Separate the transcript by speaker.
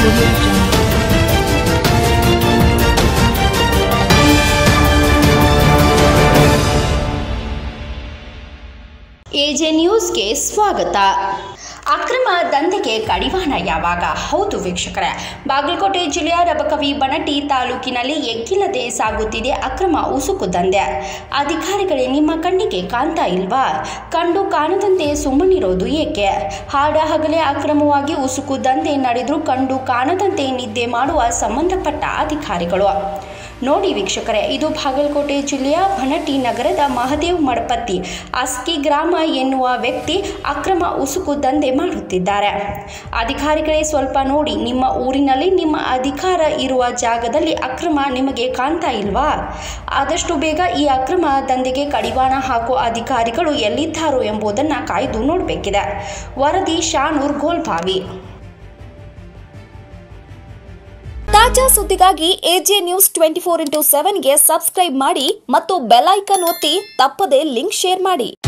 Speaker 1: audio jungle.
Speaker 2: AJ ನ್ಯೂಸ್ಗೆ ಸ್ವಾಗತ ಅಕ್ರಮ ದಂಧೆಗೆ ಕಡಿವಾಣ ಯಾವಾಗ ಹೌದು ವೀಕ್ಷಕರೇ ಬಾಗಲಕೋಟೆ ಜಿಲ್ಲೆಯ ರಬಕವಿ ಬಣಟಿ ತಾಲೂಕಿನಲ್ಲಿ ಎಗ್ಗಿಲ್ಲದೆ ಸಾಗುತ್ತಿದೆ ಅಕ್ರಮ ಉಸುಕು ದಂಧೆ ಅಧಿಕಾರಿಗಳೇ ನಿಮ್ಮ ಕಣ್ಣಿಗೆ ಕಾಣ್ತಾ ಇಲ್ವಾ ಕಂಡು ಕಾಣದಂತೆ ಸುಮ್ಮನಿರೋದು ಏಕೆ ಹಾಡ ಹಗಲೇ ಅಕ್ರಮವಾಗಿ ಉಸುಕು ದಂಧೆ ನಡೆದರೂ ಕಂಡು ಕಾಣದಂತೆ ನಿದ್ದೆ ಮಾಡುವ ಸಂಬಂಧಪಟ್ಟ ಅಧಿಕಾರಿಗಳು ನೋಡಿ ವೀಕ್ಷಕರೇ ಇದು ಬಾಗಲಕೋಟೆ ಜಿಲ್ಲೆಯ ಭನಟಿ ನಗರದ ಮಹದೇವ್ ಮಡಪತ್ತಿ ಅಸ್ಕಿ ಗ್ರಾಮ ಎನ್ನುವ ವ್ಯಕ್ತಿ ಅಕ್ರಮ ಉಸುಕು ದಂಧೆ ಮಾಡುತ್ತಿದ್ದಾರೆ ಅಧಿಕಾರಿಗಳೇ ಸ್ವಲ್ಪ ನೋಡಿ ನಿಮ್ಮ ಊರಿನಲ್ಲಿ ನಿಮ್ಮ ಅಧಿಕಾರ ಇರುವ ಜಾಗದಲ್ಲಿ ಅಕ್ರಮ ನಿಮಗೆ ಕಾಣ್ತಾ ಇಲ್ವಾ ಆದಷ್ಟು ಬೇಗ ಈ ಅಕ್ರಮ ದಂಧೆಗೆ ಕಡಿವಾಣ ಹಾಕುವ ಅಧಿಕಾರಿಗಳು ಎಲ್ಲಿದ್ದಾರೋ ಎಂಬುದನ್ನು ಕಾಯ್ದು ನೋಡಬೇಕಿದೆ ವರದಿ ಶಾನೂರ್ ಗೋಲ್ಬಾವಿ
Speaker 3: ತಾಜಾ ಸುದ್ದಿಗಾಗಿ AJ news twenty four into ಸೆವೆನ್ಗೆ ಸಬ್ಸ್ಕ್ರೈಬ್ ಮಾಡಿ ಮತ್ತು ಬೆಲ್ ಐಕನ್ ಒತ್ತಿ ತಪ್ಪದೇ ಲಿಂಕ್ ಶೇರ್ ಮಾಡಿ